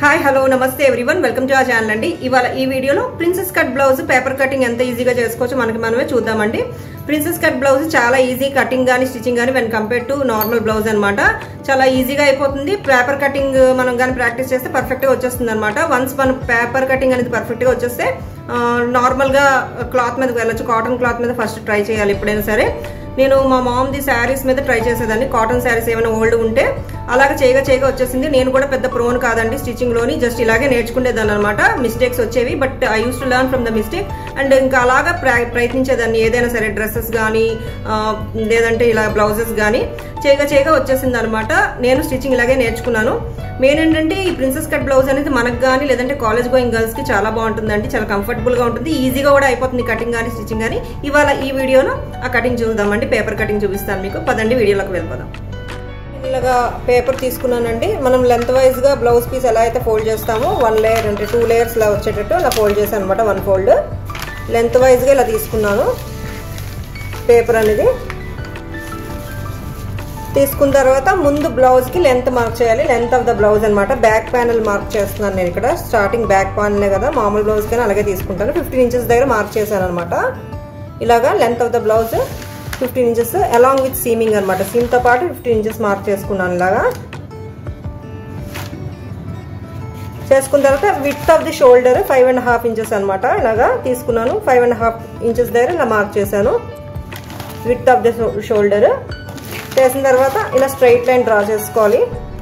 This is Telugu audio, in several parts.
హాయ్ హలో నమస్తే ఎవ్రీవన్ వెల్కమ్ టు ఆ ఛానల్ అండి ఇవాళ ఈ వీడియోలో princess cut blouse paper cutting ఎంత ఈజీగా చేసుకోవచ్చు మనకి మనమే చూద్దామండి ప్రిన్సెస్ కట్ బ్లౌజ్ చాలా ఈజీ కటింగ్ కానీ స్టిచ్చింగ్ కానీ when compare to normal blouse అనమాట చాలా ఈజీగా అయిపోతుంది పేపర్ కటింగ్ మనం కానీ ప్రాక్టీస్ చేస్తే పర్ఫెక్ట్గా వచ్చేస్తుంది అనమాట వన్స్ మన పేపర్ కటింగ్ అనేది పర్ఫెక్ట్గా వచ్చేస్తే నార్మల్గా క్లాత్ మీదకి వెళ్ళొచ్చు కాటన్ క్లాత్ మీద ఫస్ట్ ట్రై చేయాలి ఎప్పుడైనా సరే నేను మా మామ్ది శారీస్ మీద ట్రై చేసేదాన్ని కాటన్ శారీస్ ఏమైనా ఓల్డ్ ఉంటే అలాగే చేయగా చేయగా వచ్చేసింది నేను కూడా పెద్ద ప్రోన్ కాదండి స్టిచ్చింగ్లోని జస్ట్ ఇలాగే నేర్చుకునేదాన్ని అనమాట మిస్టేక్స్ వచ్చేవి but I use to learn from the mistake and ఇంకా అలాగా ప్రయత్నించేదాన్ని ఏదైనా సరే డ్రెస్సెస్ కానీ లేదంటే ఇలా బ్లౌజెస్ కానీ చేయగా చేయగా వచ్చేసింది అనమాట నేను స్టిచ్చింగ్ ఇలాగే నేర్చుకున్నాను మెయిన్ ఏంటంటే ఈ ప్రిన్సెస్ కట్ బ్లౌజ్ అనేది మనకు కానీ లేదంటే కాలేజ్ గోయింగ్ గర్ల్స్ కి చాలా బాగుంటుందండి చాలా కంఫర్టబుల్ గా ఉంటుంది ఈజీగా కూడా అయిపోతుంది కటింగ్ కానీ స్టిచ్చింగ్ కానీ ఇవాళ ఈ వీడియోలో ఆ కటింగ్ చూద్దామండి పేపర్ కటింగ్ చూపిస్తాను మీకు పదండి వీడియోలోకి వెళ్ళిపోదాం ఇలాగా పేపర్ తీసుకున్నానండి మనం లెంత్ వైజ్ గా బ్లౌజ్ పీస్ ఎలా అయితే ఫోల్డ్ చేస్తామో వన్ లేయర్ అంటే టూ లేయర్స్ లా వచ్చేటట్టు అలా ఫోల్డ్ చేశాను అనమాట వన్ ఫోల్డ్ లెంత్ వైజ్ గా ఇలా తీసుకున్నాను పేపర్ అనేది తీసుకున్న తర్వాత ముందు బ్లౌజ్ కి లెంత్ మార్క్ చేయాలి లెంత్ ఆఫ్ ద బ్లౌజ్ అనమాట బ్యాక్ ప్యానల్ మార్క్ చేస్తున్నాను నేను ఇక్కడ స్టార్టింగ్ బ్యాక్ ప్యానలే కదా మామూలు బ్లౌజ్ కైనా అలాగే తీసుకుంటాను ఫిఫ్టీన్ ఇంచెస్ దగ్గర మార్క్ చేశాను అనమాట ఇలాగా length of the blouse fifteen inches along with seaming అనమాట సీమ్తో పాటు ఫిఫ్టీన్ ఇంచెస్ మార్క్ చేసుకున్నాను ఇలాగా చేసుకున్న తర్వాత width of the shoulder five and half inches అనమాట ఇలాగా తీసుకున్నాను ఫైవ్ అండ్ హాఫ్ ఇంచెస్ దగ్గర ఇలా మార్క్ చేశాను విత్ ఆఫ్ ది షోల్డర్ చేసిన తర్వాత ఇలా స్ట్రైట్ లైన్ డ్రా చేసుకోవాలి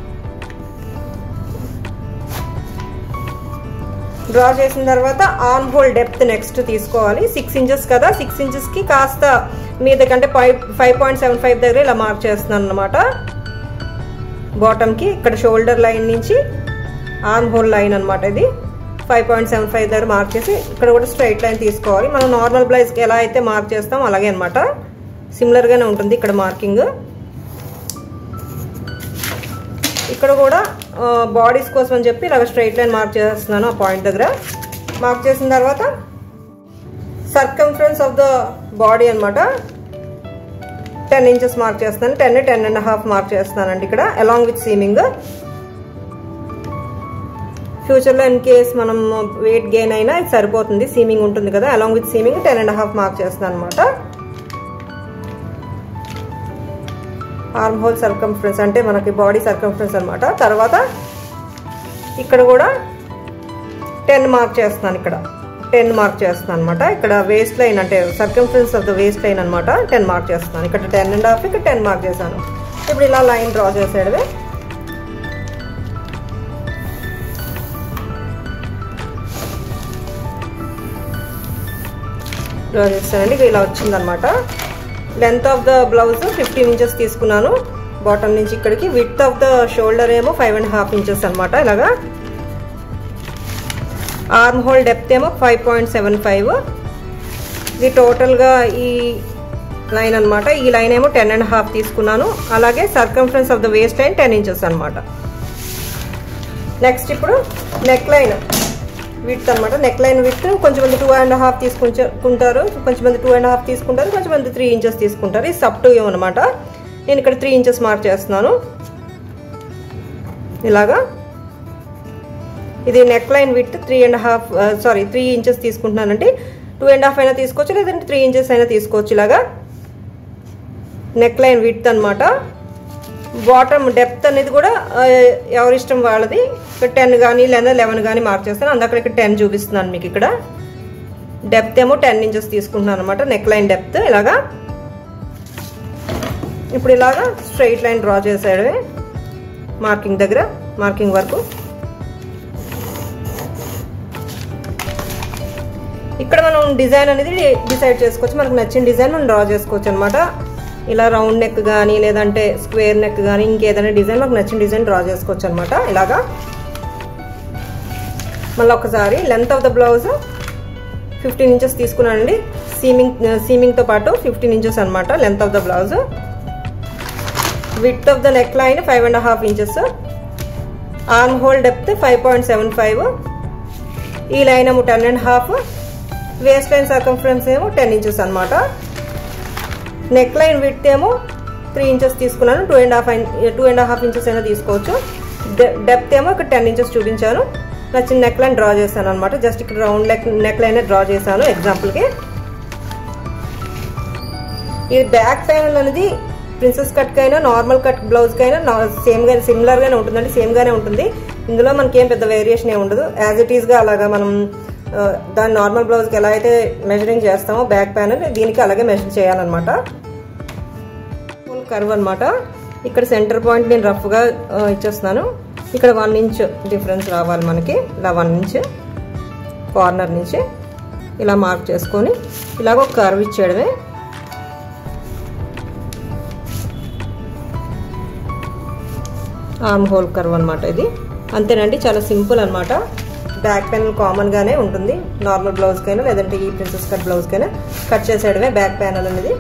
డ్రా చేసిన తర్వాత ఆర్మ్ హోల్ డెప్త్ నెక్స్ట్ తీసుకోవాలి సిక్స్ ఇంచెస్ కదా సిక్స్ ఇంచెస్కి కాస్త మీద కంటే five five point seven five దగ్గర ఇలా మార్క్ చేస్తున్నాను అనమాట బాటమ్కి ఇక్కడ షోల్డర్ లైన్ నుంచి ఆర్మ్ హోల్ లైన్ అనమాట ఇది ఫైవ్ పాయింట్ సెవెన్ ఫైవ్ దగ్గర మార్క్ చేసి ఇక్కడ కూడా స్ట్రైట్ లైన్ తీసుకోవాలి మనం నార్మల్ బ్లౌజ్కి ఎలా అయితే మార్క్ చేస్తాం అలాగే అనమాట సిమిలర్గానే ఉంటుంది ఇక్కడ మార్కింగ్ ఇక్కడ కూడా బాడీస్ కోసం అని చెప్పి ఇలాగ స్ట్రైట్ లైన్ మార్క్ చేస్తున్నాను ఆ పాయింట్ దగ్గర మార్క్ చేసిన తర్వాత సర్కంఫరెన్స్ ఆఫ్ ద బాడీ అనమాట టెన్ ఇంచెస్ మార్క్ చేస్తాను ten ten and half mark చేస్తానండి ఇక్కడ అలాంగ్ విత్ సీమింగ్ ఫ్యూచర్లో ఇన్ కేస్ మనం వెయిట్ గెయిన్ అయినా ఇది సరిపోతుంది సీమింగ్ ఉంటుంది కదా along with seaming ten and half mark చేస్తున్నాను అనమాట ఆర్మ్ హోల్ సర్కంఫరెన్స్ అంటే మనకి బాడీ సర్కంఫరెన్స్ అనమాట తర్వాత ఇక్కడ కూడా టెన్ మార్క్ చేస్తున్నాను ఇక్కడ టెన్ మార్క్ చేస్తున్నాను అనమాట ఇక్కడ వేస్ట్ లైన్ అంటే circumference of the waist line అనమాట టెన్ మార్క్ చేస్తున్నాను ఇక్కడ టెన్ అండ్ హాఫ్ ఇక్కడ టెన్ మార్క్ చేశాను ఇప్పుడు ఇలా లైన్ డ్రా చేసేయడమే డ్రా చేస్తానండి ఇలా వచ్చిందనమాట length of the blouse fifteen inches తీసుకున్నాను బాటమ్ నుంచి ఇక్కడికి విత్ ఆఫ్ ద షోల్డర్ ఏమో ఫైవ్ అండ్ హాఫ్ ఇంచెస్ అనమాట ఇలాగా ఆర్మ్ హోల్ డెప్త్ ఏమో ఫైవ్ పాయింట్ సెవెన్ ఫైవ్ ఇది టోటల్గా ఈ లైన్ అనమాట ఈ లైన్ ఏమో టెన్ అండ్ హాఫ్ తీసుకున్నాను అలాగే circumference of the waist line ten inches అనమాట నెక్స్ట్ ఇప్పుడు నెక్ లైన్ విత్ అనమాట నెక్ లైన్ విత్ కొంచెం మంది టూ అండ్ హాఫ్ తీసుకుంటారు కొంచెం మంది టూ అండ్ హాఫ్ తీసుకుంటారు కొంచెం మంది త్రీ ఇంచెస్ తీసుకుంటారు ఇది సబ్ టూ అనమాట నేను ఇక్కడ త్రీ ఇంచెస్ మార్క్ చేస్తున్నాను ఇలాగా ఇది neck line width three and half sorry three inches తీసుకుంటున్నానండి టూ అండ్ హాఫ్ అయినా తీసుకోవచ్చు లేదంటే త్రీ ఇంచెస్ అయినా తీసుకోవచ్చు ఇలాగా నెక్ లైన్ విత్ అనమాట బాటమ్ డెప్త్ అనేది కూడా ఎవరిష్టం వాళ్ళది ఇక్కడ టెన్ కానీ లేదా లెవెన్ కానీ మార్క్ చేస్తాను అందుకక్కడ ఇక్కడ టెన్ చూపిస్తున్నాను మీకు ఇక్కడ డెప్త్ ఏమో టెన్ ఇంచెస్ తీసుకుంటున్నాను అనమాట నెక్ లైన్ డెప్త్ ఇలాగా ఇప్పుడు ఇలాగా స్ట్రైట్ లైన్ డ్రా చేసాడమే మార్కింగ్ దగ్గర మార్కింగ్ వరకు ఇక్కడ మనం డిజైన్ అనేది డిసైడ్ చేసుకోవచ్చు మనకు నచ్చిన డిజైన్ మనం డ్రా చేసుకోవచ్చు అనమాట ఇలా రౌండ్ నెక్ కానీ లేదంటే స్క్వేర్ నెక్ కానీ ఇంకేదైనా డిజైన్ మాకు నచ్చిన డిజైన్ డ్రా చేసుకోవచ్చు అనమాట ఇలాగా మళ్ళీ ఒకసారి length of the blouse fifteen inches తీసుకున్నానండి సీమింగ్ సీమింగ్తో పాటు ఫిఫ్టీన్ ఇంచెస్ అనమాట length of the blouse width of the neck line five and half inches arm hole depth five point seven five ఈ లైన్ ఏమో ten and half waist line circumference ఏమో టెన్ ఇంచెస్ అనమాట నెక్ లైన్ విత్ ఏమో త్రీ ఇంచెస్ తీసుకున్నాను two and half two and half inches అయినా తీసుకోవచ్చు డెప్త్ ఏమో ఇక్కడ టెన్ ఇంచెస్ చూపించాను నచ్చిన నెక్ లైన్ డ్రా చేశాను అనమాట జస్ట్ ఇక్కడ round neck neck line draw చేశాను ఎగ్జాంపుల్కి ఈ బ్యాక్ ప్యానల్ అనేది ప్రిన్సెస్ కట్ కైనా నార్మల్ కట్ బ్లౌజ్ కైనా సేమ్ గా సిమిలర్ గానే ఉంటుందండి సేమ్ గానే ఉంటుంది ఇందులో మనకి ఏం పెద్ద వేరియేషన్ ఏమి ఉండదు యాజ్ ఇట్ ఈస్ గా అలాగా మనం దాని నార్మల్ బ్లౌజ్ కి ఎలా అయితే మెజరింగ్ చేస్తామో బ్యాక్ ప్యానల్ దీనికి అలాగే మెజర్ చేయాలన్నమాట ఫుల్ కర్వ్ అనమాట ఇక్కడ సెంటర్ పాయింట్ నేను రఫ్ గా ఇచ్చేస్తున్నాను ఇక్కడ వన్ ఇంచ్ డిఫరెన్స్ రావాలి మనకి ఇలా వన్ ఇంచ్ కార్నర్ నుంచి ఇలా మార్క్ చేసుకొని ఇలాగ ఒక కర్వ్ ఇచ్చేయడమే ఆర్మ్ హోల్ కర్వ్ అనమాట ఇది అంతేనండి చాలా సింపుల్ అనమాట బ్యాక్ ప్యానల్ కామన్ గానే ఉంటుంది నార్మల్ బ్లౌజ్ కైనా లేదంటే ఈ ప్రిన్సెస్ కట్ బ్లౌజ్ కైనా కట్ చేసేయడమే బ్యాక్ ప్యానల్ అనేది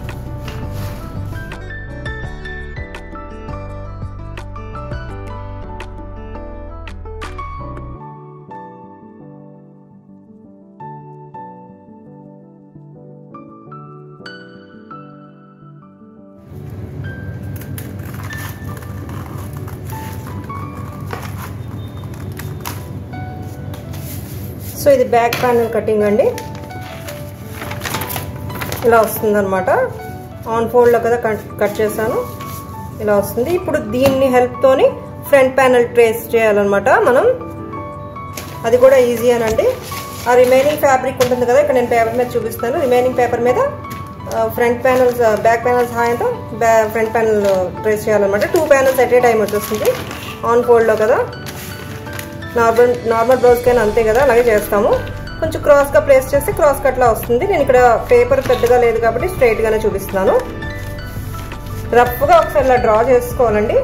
సో ఇది బ్యాక్ ప్యానల్ కటింగ్ అండి ఇలా వస్తుంది అనమాట ఆన్ ఫోల్డ్లో కదా కట్ చేశాను ఇలా వస్తుంది ఇప్పుడు దీన్ని హెల్ప్తోని ఫ్రంట్ ప్యానల్ ట్రేస్ చేయాలన్నమాట మనం అది కూడా ఈజీ అనండి ఆ రిమైనింగ్ ఫ్యాబ్రిక్ ఉంటుంది కదా ఇక్కడ నేను పేపర్ మీద చూపిస్తాను రిమైనింగ్ పేపర్ మీద ఫ్రంట్ ప్యానల్స్ బ్యాక్ ప్యానల్ సహాయంతో ఫ్రంట్ ప్యానల్ ట్రేస్ చేయాలన్నమాట two panels at a time వచ్చేస్తుంది ఆన్ ఫోల్డ్లో కదా నార్మల్ నార్మల్ బ్లౌజ్కైనా అంతే కదా అలాగే చేస్తాము కొంచెం క్రాస్గా ప్లేస్ చేస్తే క్రాస్ కట్లా వస్తుంది నేను ఇక్కడ పేపర్ పెద్దగా లేదు కాబట్టి స్ట్రైట్గానే చూపిస్తున్నాను రఫ్గా ఒకసారి ఇలా డ్రా చేసుకోవాలండి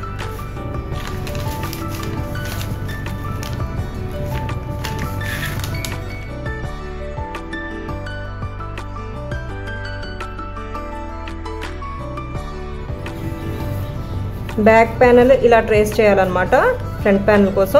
బ్యాక్ ప్యానల్ ఇలా ట్రేస్ చేయాలన్నమాట ఫ్రంట్ ప్యానల్ కోసం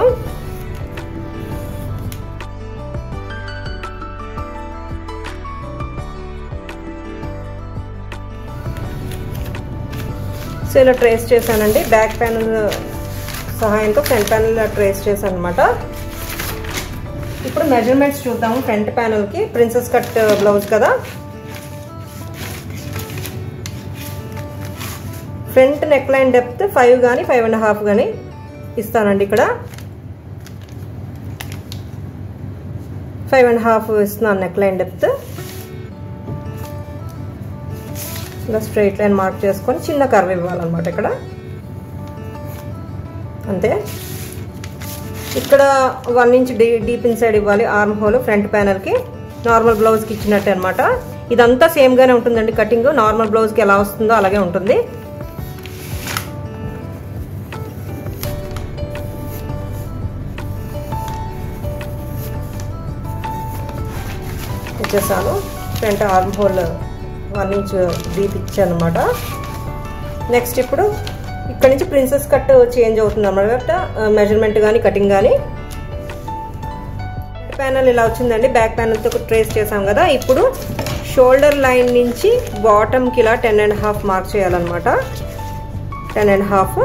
సో ఇలా ట్రేస్ చేశానండి బ్యాక్ ప్యానల్ సహాయంతో ఫ్రంట్ ప్యానల్ ఇలా ట్రేస్ చేశాను అనమాట ఇప్పుడు మెజర్మెంట్స్ చూద్దాము ఫ్రంట్ ప్యానల్కి ప్రిన్సెస్ కట్ బ్లౌజ్ కదా front neck line depth five కానీ ఫైవ్ అండ్ హాఫ్ కానీ ఇస్తానండి ఇక్కడ ఫైవ్ అండ్ హాఫ్ ఇస్తున్నాను నెక్ లైన్ డెప్త్ ఇలా స్ట్రైట్ లైన్ మార్క్ చేసుకొని చిన్న కర్వ్ ఇవ్వాలన్నమాట ఇక్కడ అంతే ఇక్కడ వన్ ఇంచ్ డీ డీప్ ఇన్సైడ్ ఇవ్వాలి ఆర్మ్ హోల్ ఫ్రంట్ ప్యానల్కి నార్మల్ బ్లౌజ్కి ఇచ్చినట్టు అనమాట ఇదంతా సేమ్గానే ఉంటుందండి కటింగ్ నార్మల్ బ్లౌజ్కి ఎలా వస్తుందో అలాగే ఉంటుంది ఇచ్చేసాను front arm hole one inch deep ఇచ్చాను అనమాట నెక్స్ట్ ఇప్పుడు ఇక్కడ నుంచి ప్రిన్సెస్ కట్ చేంజ్ అవుతుంది అనమాట మెజర్మెంట్ కానీ కటింగ్ కానీ ప్యానల్ ఇలా వచ్చిందండి బ్యాక్ ప్యానల్తో ట్రేస్ చేసాం కదా ఇప్పుడు షోల్డర్ లైన్ నుంచి బాటమ్కి ఇలా టెన్ అండ్ హాఫ్ మార్క్ చేయాలన్నమాట ten and half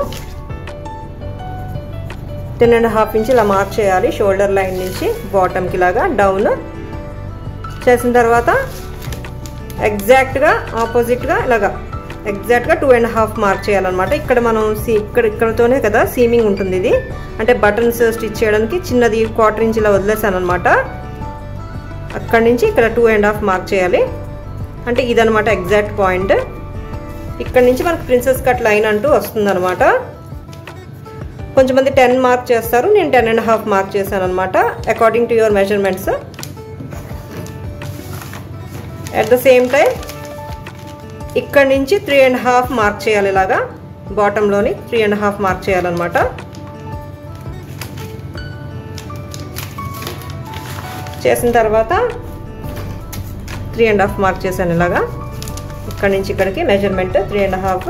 ten and half inch ఇలా మార్క్ చేయాలి షోల్డర్ లైన్ నుంచి బాటమ్కి ఇలాగా డౌన్ చేసిన తర్వాత ఎగ్జాక్ట్గా ఆపోజిట్గా ఇలాగా ఎగ్జాక్ట్గా టూ అండ్ హాఫ్ మార్క్ చేయాలన్నమాట ఇక్కడ మనం సీ ఇక్కడ ఇక్కడతోనే కదా సీమింగ్ ఉంటుంది ఇది అంటే బటన్స్ స్టిచ్ చేయడానికి చిన్నది క్వార్టర్ ఇంచ్ ఇలా వదిలేసాను అనమాట అక్కడి నుంచి ఇక్కడ టూ అండ్ హాఫ్ మార్క్ చేయాలి అంటే ఇదనమాట ఎగ్జాక్ట్ పాయింట్ ఇక్కడ నుంచి మనకు ప్రిన్సెస్ కట్ లైన్ అంటూ వస్తుందన్నమాట కొంచెమంది టెన్ మార్క్ చేస్తారు నేను టెన్ అండ్ హాఫ్ మార్క్ చేశాను అనమాట according to your measurements at the same time ఇక్కడ నుంచి త్రీ అండ్ హాఫ్ మార్క్ చేయాలి ఇలాగా బాటంలోని త్రీ అండ్ హాఫ్ మార్క్ చేయాలన్నమాట చేసిన తర్వాత త్రీ అండ్ హాఫ్ మార్క్ చేశాను ఇలాగా ఇక్కడ నుంచి ఇక్కడికి measurement three and half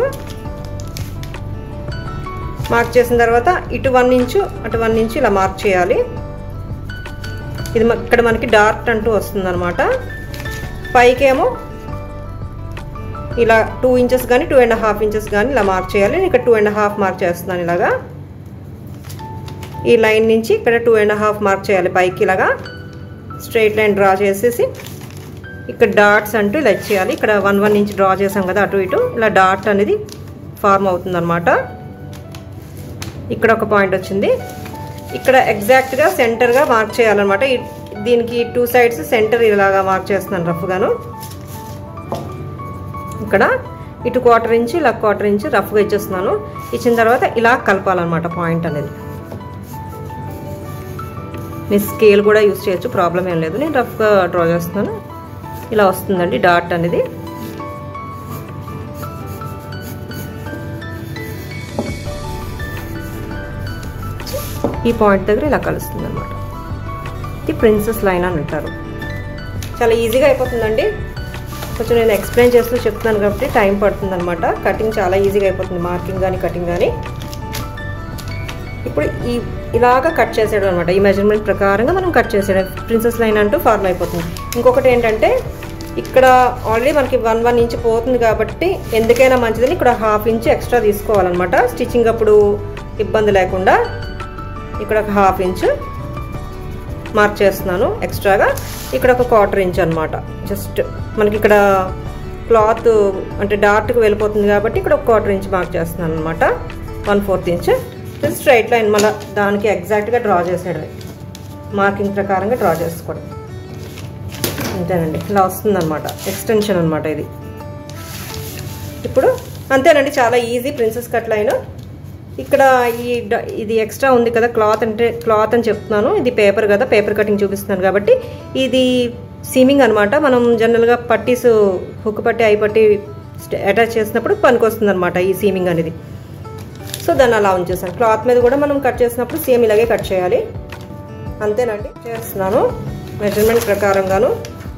mark చేసిన తర్వాత ఇటు వన్ ఇంచు అటు వన్ ఇంచు ఇలా మార్క్ చేయాలి ఇది ఇక్కడ మనకి డార్క్ అంటూ వస్తుంది అనమాట పైకేమో ఇలా టూ ఇంచెస్ కానీ టూ అండ్ హాఫ్ ఇంచెస్ కానీ ఇలా మార్క్ చేయాలి నేను ఇక్కడ టూ అండ్ హాఫ్ మార్క్ చేస్తున్నాను ఇలాగా ఈ లైన్ నుంచి ఇక్కడ టూ అండ్ హాఫ్ మార్క్ చేయాలి పైకి ఇలాగా స్ట్రైట్ లైన్ డ్రా చేసేసి ఇక్కడ డాట్స్ అంటూ ఇలా చేయాలి ఇక్కడ వన్ వన్ ఇంచ్ డ్రా చేసాం కదా అటు ఇటు ఇలా డాట్ అనేది ఫార్మ్ అవుతుంది అనమాట ఇక్కడ ఒక పాయింట్ వచ్చింది ఇక్కడ ఎగ్జాక్ట్గా సెంటర్గా మార్క్ చేయాలన్నమాట దీనికి టూ సైడ్స్ సెంటర్ ఇలాగా మార్క్ చేస్తున్నాను రఫ్గాను ఇక్కడ ఇటు క్వార్టర్ ఇంచ్ ఇలా క్వార్టర్ ఇంచ్ రఫ్గా ఇచ్చేస్తున్నాను ఇచ్చిన తర్వాత ఇలా కలపాలన్నమాట పాయింట్ అనేది మీ స్కేల్ కూడా యూస్ చేయొచ్చు ప్రాబ్లం ఏం లేదు నేను రఫ్గా డ్రా చేస్తున్నాను ఇలా వస్తుందండి డాట్ అనేది ఈ పాయింట్ దగ్గర ఇలా కలుస్తుంది అనమాట ఇది ప్రిన్సెస్ లైన్ అని అంటారు చాలా ఈజీగా అయిపోతుందండి కొంచెం నేను ఎక్స్ప్లెయిన్ చేస్తూ చెప్తున్నాను కాబట్టి టైం పడుతుంది అనమాట కటింగ్ చాలా ఈజీగా అయిపోతుంది మార్కింగ్ కానీ కటింగ్ కానీ ఇప్పుడు ఈ ఇలాగా కట్ చేసేయడం అనమాట ఈ మెజర్మెంట్ ప్రకారంగా మనం కట్ చేసేయడం ప్రిన్సెస్ లైన్ అంటూ ఫార్మ్ అయిపోతుంది ఇంకొకటి ఏంటంటే ఇక్కడ ఆల్రెడీ మనకి వన్ వన్ ఇంచ్ పోతుంది కాబట్టి ఎందుకైనా మంచిదని ఇక్కడ హాఫ్ ఇంచ్ ఎక్స్ట్రా తీసుకోవాలన్నమాట స్టిచ్చింగ్ అప్పుడు ఇబ్బంది లేకుండా ఇక్కడ ఒక హాఫ్ ఇంచ్ మార్క్ చేస్తున్నాను ఎక్స్ట్రాగా ఇక్కడ ఒక క్వార్టర్ ఇంచ్ అనమాట జస్ట్ మనకి ఇక్కడ క్లాత్ అంటే డార్ట్కి వెళ్ళిపోతుంది కాబట్టి ఇక్కడ ఒక క్వార్టర్ ఇంచ్ మార్క్ చేస్తున్నాను అనమాట one fourth inch straight line మళ్ళీ దానికి ఎగ్జాక్ట్గా డ్రా చేసేయడమే మార్కింగ్ ప్రకారంగా డ్రా చేసుకోవడం అంతేనండి ఇలా వస్తుందన్నమాట ఎక్స్టెన్షన్ అనమాట ఇది ఇప్పుడు అంతేనండి చాలా ఈజీ ప్రిన్సెస్ కట్ లైన్ ఇక్కడ ఈ ఇది ఎక్స్ట్రా ఉంది కదా క్లాత్ అంటే క్లాత్ అని చెప్తున్నాను ఇది పేపర్ కదా పేపర్ కటింగ్ చూపిస్తున్నాను కాబట్టి ఇది సీమింగ్ అనమాట మనం జనరల్గా పట్టీస్ హుక్ పట్టి ఐ పట్టి అటాచ్ చేసినప్పుడు పనికొస్తుంది అనమాట ఈ సీమింగ్ అనేది సో దాన్ని అలా ఉంచేసాను క్లాత్ మీద కూడా మనం కట్ చేసినప్పుడు సేమ్ ఇలాగే కట్ చేయాలి అంతేనండి చేస్తున్నాను మెజర్మెంట్ ప్రకారంగాను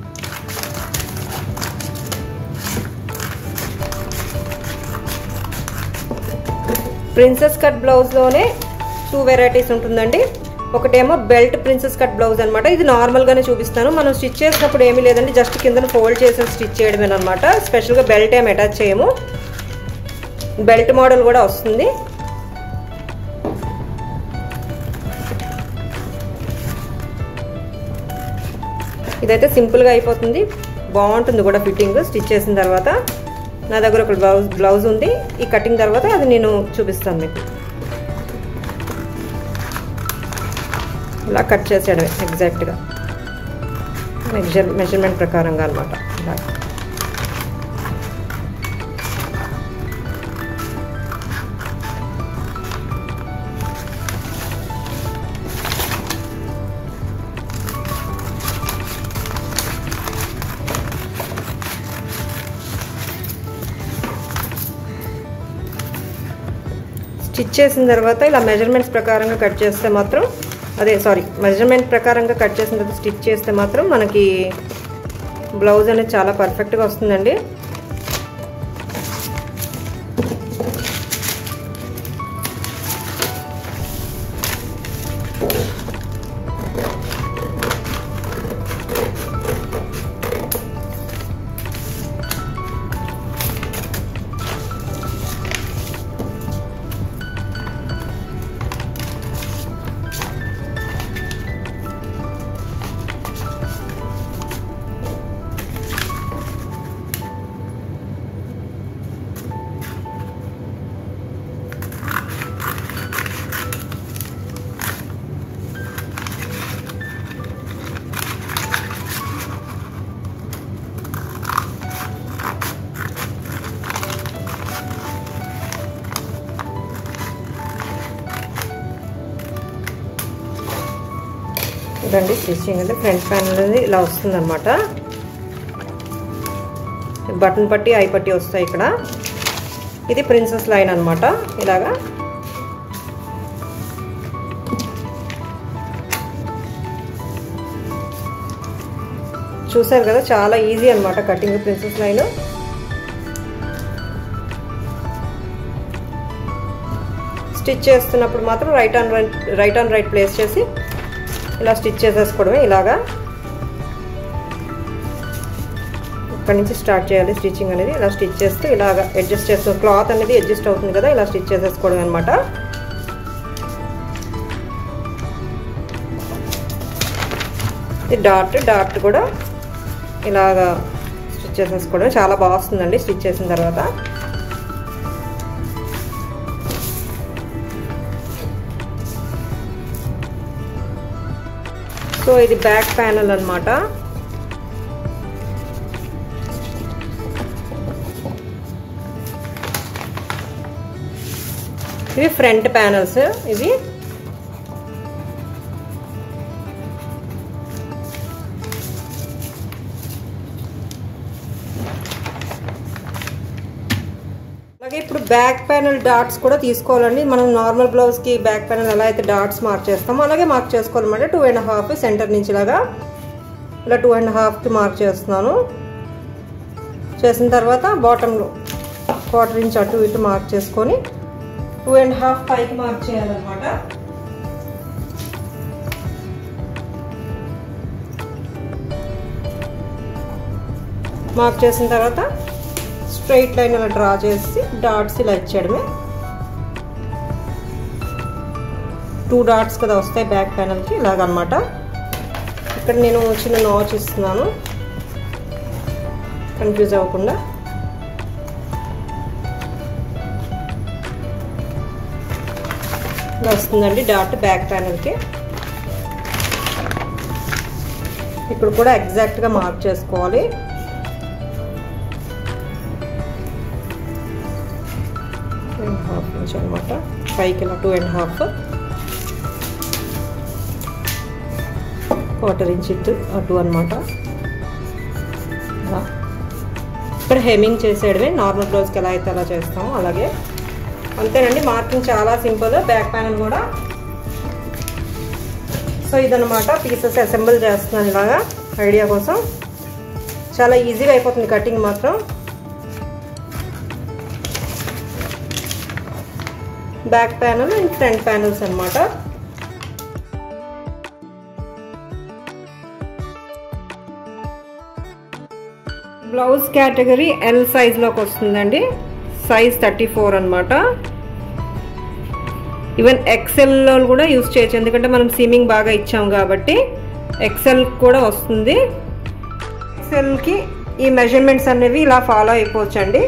ప్రిన్సెస్ కట్ బ్లౌజ్లోనే టూ వెరైటీస్ ఉంటుందండి ఒకటేమో బెల్ట్ ప్రిన్సెస్ కట్ బ్లౌజ్ అనమాట ఇది నార్మల్గానే చూపిస్తాను మనం స్టిచ్ చేసినప్పుడు ఏమీ లేదండి జస్ట్ కింద ఫోల్డ్ చేసి స్టిచ్ చేయడమే అనమాట స్పెషల్గా బెల్ట్ ఏం అటాచ్ చేయము బెల్ట్ మోడల్ కూడా వస్తుంది ఇదైతే సింపుల్గా అయిపోతుంది బాగుంటుంది కూడా ఫిట్టింగ్ స్టిచ్ చేసిన తర్వాత నా దగ్గర ఒక బ్లౌజ్ బ్లౌజ్ ఉంది ఈ కటింగ్ తర్వాత అది నేను చూపిస్తాను మీకు ఇలా కట్ చేసేయడమే ఎగ్జాక్ట్గా మెజర్ మెజర్మెంట్ ప్రకారంగా అనమాట ఇలా స్టిచ్ చేసిన తర్వాత ఇలా మెజర్మెంట్స్ ప్రకారంగా కట్ చేస్తే మాత్రం అదే సారీ మెజర్మెంట్ ప్రకారంగా కట్ చేసిన తర్వాత స్టిచ్ చేస్తే మాత్రం మనకి బ్లౌజ్ అనేది చాలా పర్ఫెక్ట్గా వస్తుందండి ఇదండి స్టిచ్చింగ్ అంటే ఫ్రంట్ ప్యానల్ అనేది ఇలా వస్తుంది అనమాట బటన్ పట్టి ఐ పట్టి వస్తాయి ఇక్కడ ఇది ప్రిన్సెస్ లైన్ అనమాట ఇలాగా చూసారు కదా చాలా ఈజీ అనమాట కటింగ్ ప్రిన్సెస్ లైన్ స్టిచ్ చేస్తున్నప్పుడు మాత్రం right on right right on right place చేసి ఇలా స్టిచ్ చేసేసుకోవడమే ఇలాగా ఇక్కడ నుంచి స్టార్ట్ చేయాలి స్టిచ్చింగ్ అనేది ఇలా స్టిచ్ చేస్తూ ఇలాగ అడ్జస్ట్ చేస్తూ క్లాత్ అనేది అడ్జస్ట్ అవుతుంది కదా ఇలా స్టిచ్ చేసేసుకోవడం అనమాట ఇది డాట్ డాట్ కూడా ఇలాగా స్టిచ్ చేసేసుకోవడం చాలా బాగా వస్తుందండి స్టిచ్ చేసిన తర్వాత సో ఇది బ్యాక్ ప్యానల్ అనమాట ఇవి ఫ్రంట్ ప్యానల్స్ ఇవి అలాగే ఇప్పుడు బ్యాక్ ప్యానల్ డాట్స్ కూడా తీసుకోవాలండి మనం నార్మల్ బ్లౌజ్కి బ్యాక్ ప్యానల్ ఎలా అయితే డాట్స్ మార్క్ చేస్తామో అలాగే మార్క్ చేసుకోవాలన్నమాట టూ అండ్ హాఫ్ సెంటర్ నుంచి ఇలాగా ఇలా టూ అండ్ హాఫ్కి మార్క్ చేస్తున్నాను చేసిన తర్వాత బాటంలో క్వార్టర్ ఇంచ్ అటు ఇటు మార్క్ చేసుకొని టూ అండ్ హాఫ్ పైకి మార్క్ చేయాలన్నమాట మార్క్ చేసిన తర్వాత స్ట్రైట్ లైన్ అలా డ్రా చేసి డాట్స్ ఇలా ఇచ్చేయడమే టూ డాట్స్ కదా వస్తాయి బ్యాక్ ప్యానల్కి ఇలాగనమాట ఇక్కడ నేను చిన్న నాచ్ ఇస్తున్నాను కన్ఫ్యూజ్ అవ్వకుండా ఇలా వస్తుందండి డాట్ బ్యాక్ ప్యానల్కి ఇప్పుడు కూడా ఎగ్జాక్ట్గా మార్క్ చేసుకోవాలి అండ్ హాఫ్ ఇంచ్ అనమాట పైకి ఇలా two and half quarter inch ఇటు అటు అనమాట ఇక్కడ హెమింగ్ చేసేయడమే నార్మల్ బ్లౌజ్కి ఎలా అయితే అలా చేస్తామో అలాగే అంతేనండి మార్కింగ్ చాలా సింపుల్ బ్యాక్ ప్యానల్ కూడా సో ఇదనమాట పీసెస్ అసెంబుల్ చేస్తున్నాను ఇలాగా ఐడియా కోసం చాలా ఈజీగా అయిపోతుంది కటింగ్ మాత్రం back panel and front panels అనమాట బ్లౌజ్ కేటగిరీ ఎల్ సైజ్లోకి వస్తుందండి సైజ్ థర్టీ ఫోర్ అనమాట ఈవెన్ ఎక్సెల్లో కూడా యూస్ చేయొచ్చు ఎందుకంటే మనం సిమ్మింగ్ బాగా ఇచ్చాం కాబట్టి ఎక్సెల్ కూడా వస్తుంది ఎక్సెల్కి ఈ మెజర్మెంట్స్ అనేవి ఇలా ఫాలో అయిపోవచ్చండి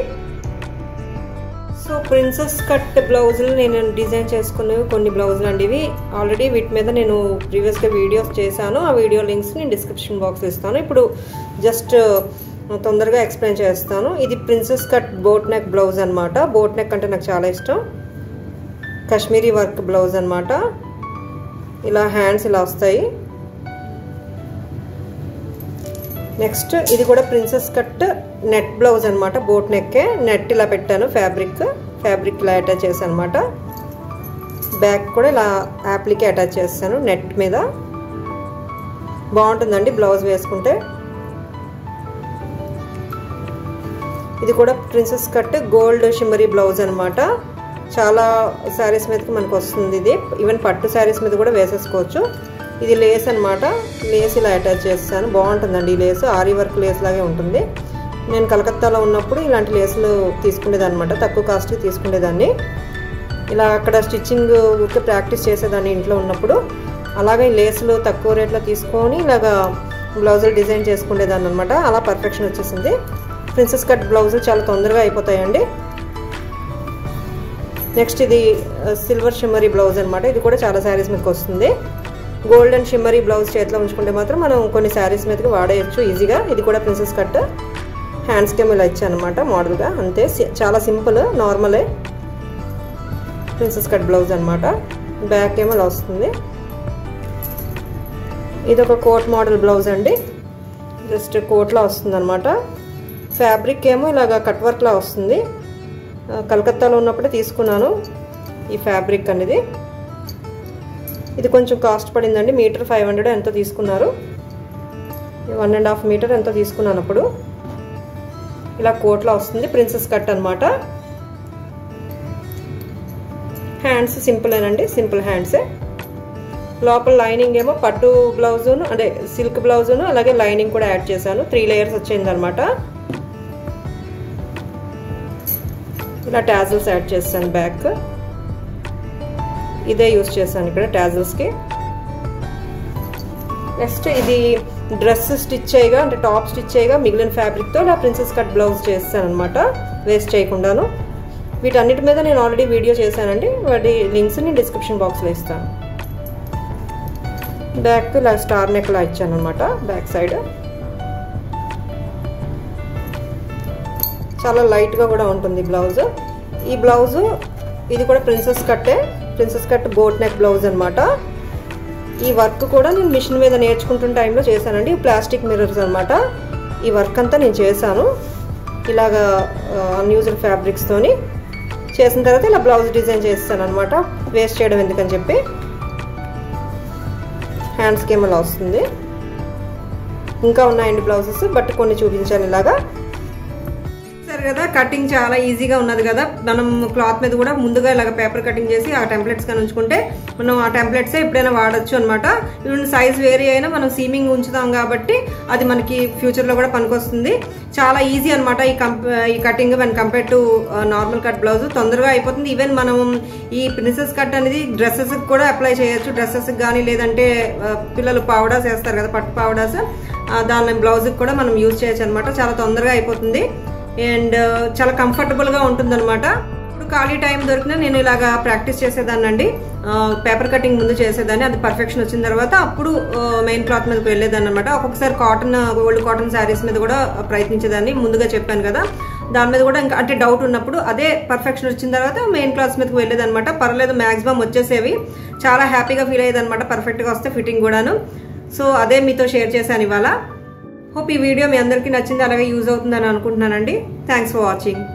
సో ప్రిన్సెస్ కట్ బ్లౌజులు నేను డిజైన్ చేసుకున్నవి కొన్ని బ్లౌజులు అండి ఇవి ఆల్రెడీ వీటి మీద నేను ప్రీవియస్గా వీడియోస్ చేశాను ఆ వీడియో లింక్స్ నేను డిస్క్రిప్షన్ బాక్స్ ఇస్తాను ఇప్పుడు జస్ట్ తొందరగా ఎక్స్ప్లెయిన్ చేస్తాను ఇది princess cut boat neck blouse అనమాట బోట్ నెక్ అంటే నాకు చాలా ఇష్టం కాశ్మీరీ వర్క్ బ్లౌజ్ అనమాట ఇలా హ్యాండ్స్ ఇలా వస్తాయి నెక్స్ట్ ఇది కూడా ప్రిన్సెస్ కట్ నెట్ బ్లౌజ్ అనమాట బోట్ నెక్కే నెట్ ఇలా పెట్టాను ఫ్యాబ్రిక్ ఫ్యాబ్రిక్ ఇలా అటాచ్ చేశాను అనమాట బ్యాక్ కూడా ఇలా యాప్లికి అటాచ్ చేస్తాను నెట్ మీద బాగుంటుందండి బ్లౌజ్ వేసుకుంటే ఇది కూడా princess cut gold shimmery blouse అనమాట చాలా శారీస్ మీదకి మనకు వస్తుంది ఇది ఈవెన్ పట్టు శారీస్ మీద కూడా వేసేసుకోవచ్చు ఇది లేస్ అనమాట లేస్ ఇలా అటాచ్ చేస్తాను బాగుంటుందండి ఈ లేస్ ఆరి వర్క్ లేస్ లాగే ఉంటుంది నేను కలకత్తాలో ఉన్నప్పుడు ఇలాంటి లేసులు తీసుకునేదాన్ని అనమాట తక్కువ కాస్ట్కి తీసుకునేదాన్ని ఇలా అక్కడ స్టిచ్చింగ్ ఊరికే ప్రాక్టీస్ చేసేదాన్ని ఇంట్లో ఉన్నప్పుడు అలాగే లేసులు తక్కువ రేట్లో తీసుకొని ఇలాగా బ్లౌజులు డిజైన్ చేసుకునేదాన్ని అనమాట అలా పర్ఫెక్షన్ వచ్చేసింది ప్రిన్సెస్ కట్ బ్లౌజులు చాలా తొందరగా అయిపోతాయండి నెక్స్ట్ ఇది సిల్వర్ షిమ్మరీ బ్లౌజ్ అనమాట ఇది కూడా చాలా శారీస్ మీదకి వస్తుంది గోల్డెన్ షిమ్మరీ బ్లౌజ్ చేతిలో ఉంచుకుంటే మాత్రం మనం కొన్ని శారీస్ మీదకి వాడేయచ్చు ఈజీగా ఇది కూడా ప్రిన్సెస్ కట్ హ్యాండ్స్కి ఏమో ఇలా ఇచ్చానమాట మోడల్గా అంతే చాలా సింపుల్ నార్మలే ప్రిన్సెస్ కట్ బ్లౌజ్ అనమాట బ్యాక్ ఏమో ఇలా వస్తుంది ఇది ఒక కోట్ మోడల్ బ్లౌజ్ అండి జస్ట్ కోట్లా వస్తుంది అనమాట ఫ్యాబ్రిక్ ఏమో ఇలాగ కట్ వర్క్లా వస్తుంది కలకత్తాలో ఉన్నప్పుడే తీసుకున్నాను ఈ ఫ్యాబ్రిక్ అనేది ఇది కొంచెం కాస్ట్ పడిందండి మీటర్ ఫైవ్ హండ్రెడ్ ఎంతో తీసుకున్నారు వన్ అండ్ హాఫ్ మీటర్ ఎంతో తీసుకున్నాను అప్పుడు ఇలా కోట్లో వస్తుంది ప్రిన్సెస్ కట్ అనమాట హ్యాండ్స్ సింపులేనండి సింపుల్ హ్యాండ్సే లోపల లైనింగ్ ఏమో పట్టు బ్లౌజును అంటే సిల్క్ బ్లౌజును అలాగే లైనింగ్ కూడా యాడ్ చేశాను త్రీ లేయర్స్ వచ్చింది అనమాట ఇలా టాజిల్స్ యాడ్ చేస్తాను బ్యాక్ ఇదే యూస్ చేశాను ఇక్కడ టాజిల్స్కి నెక్స్ట్ ఇది డ్రెస్ స్టిచ్ చేయగా అంటే టాప్ స్టిచ్ చేయగా మిగిలిన ఫ్యాబ్రిక్తో నా ప్రిన్సెస్ కట్ బ్లౌజ్ చేస్తాను అనమాట వేస్ట్ చేయకుండాను వీటన్నిటి మీద నేను ఆల్రెడీ వీడియో చేశానండి వాటి లింక్స్ నేను డిస్క్రిప్షన్ బాక్స్లో ఇస్తాను బ్యాక్ ఇలా స్టార్ నెక్లా ఇచ్చాను అనమాట బ్యాక్ సైడ్ చాలా లైట్గా కూడా ఉంటుంది బ్లౌజ్ ఈ బ్లౌజు ఇది కూడా ప్రిన్సెస్ కట్టే princess cut boat neck blouse అనమాట ఈ వర్క్ కూడా నేను మిషన్ మీద నేర్చుకుంటున్న టైంలో చేశానండి ప్లాస్టిక్ మిర్రర్స్ అనమాట ఈ వర్క్ అంతా నేను చేశాను ఇలాగా అన్యూజుడ్ ఫ్యాబ్రిక్స్తోని చేసిన తర్వాత ఇలా బ్లౌజ్ డిజైన్ చేస్తాను అనమాట వేస్ట్ చేయడం ఎందుకని చెప్పి హ్యాండ్స్కి ఏమో వస్తుంది ఇంకా ఉన్నాయండి బ్లౌజెస్ బట్ కొన్ని చూపించాను ఇలాగా సరే కదా కటింగ్ చాలా ఈజీగా ఉన్నది కదా మనం క్లాత్ మీద కూడా ముందుగా ఇలాగ పేపర్ కటింగ్ చేసి ఆ టెంప్లెట్స్ కానీ ఉంచుకుంటే మనం ఆ టెంప్లెట్సే ఎప్పుడైనా వాడచ్చు అనమాట ఇవి సైజ్ వేరీ అయినా మనం సీమింగ్ ఉంచుతాం కాబట్టి అది మనకి ఫ్యూచర్లో కూడా పనికొస్తుంది చాలా ఈజీ అనమాట ఈ కంప్ ఈ cutting one compare to normal cut blouse తొందరగా అయిపోతుంది ఈవెన్ మనం ఈ ప్రిన్సెస్ కట్ అనేది డ్రెస్సెస్ కూడా అప్లై చేయొచ్చు డ్రెస్సెస్ కానీ లేదంటే పిల్లలు పావడాస్ వేస్తారు కదా పట్టు పావడాస్ దాని బ్లౌజ్కి కూడా మనం యూజ్ చేయొచ్చు అనమాట చాలా తొందరగా అయిపోతుంది అండ్ చాలా కంఫర్టబుల్గా ఉంటుందన్నమాట ఇప్పుడు ఖాళీ టైం దొరికినా నేను ఇలాగా ప్రాక్టీస్ చేసేదాన్ని అండి పేపర్ కటింగ్ ముందు చేసేదాన్ని అది పర్ఫెక్షన్ వచ్చిన తర్వాత అప్పుడు మెయిన్ క్లాత్ మీదకి వెళ్ళేదాన్ని అనమాట ఒక్కొక్కసారి కాటన్ ఓల్డ్ కాటన్ శారీస్ మీద కూడా ప్రయత్నించేదాన్ని ముందుగా చెప్పాను కదా దాని మీద కూడా ఇంకా అంటే డౌట్ ఉన్నప్పుడు అదే పర్ఫెక్షన్ వచ్చిన తర్వాత మెయిన్ క్లాత్స్ మీదకి వెళ్ళేదన్నమాట పర్లేదు మ్యాక్సిమం వచ్చేసేవి చాలా హ్యాపీగా ఫీల్ అయ్యేది అనమాట పర్ఫెక్ట్గా వస్తే ఫిట్టింగ్ కూడాను సో అదే మీతో షేర్ చేశాను ఇవాళ హోప్ ఈ వీడియో మీ అందరికీ నచ్చింది అలాగే యూజ్ అవుతుందని అనుకుంటున్నానండి థ్యాంక్స్ ఫర్ వాచింగ్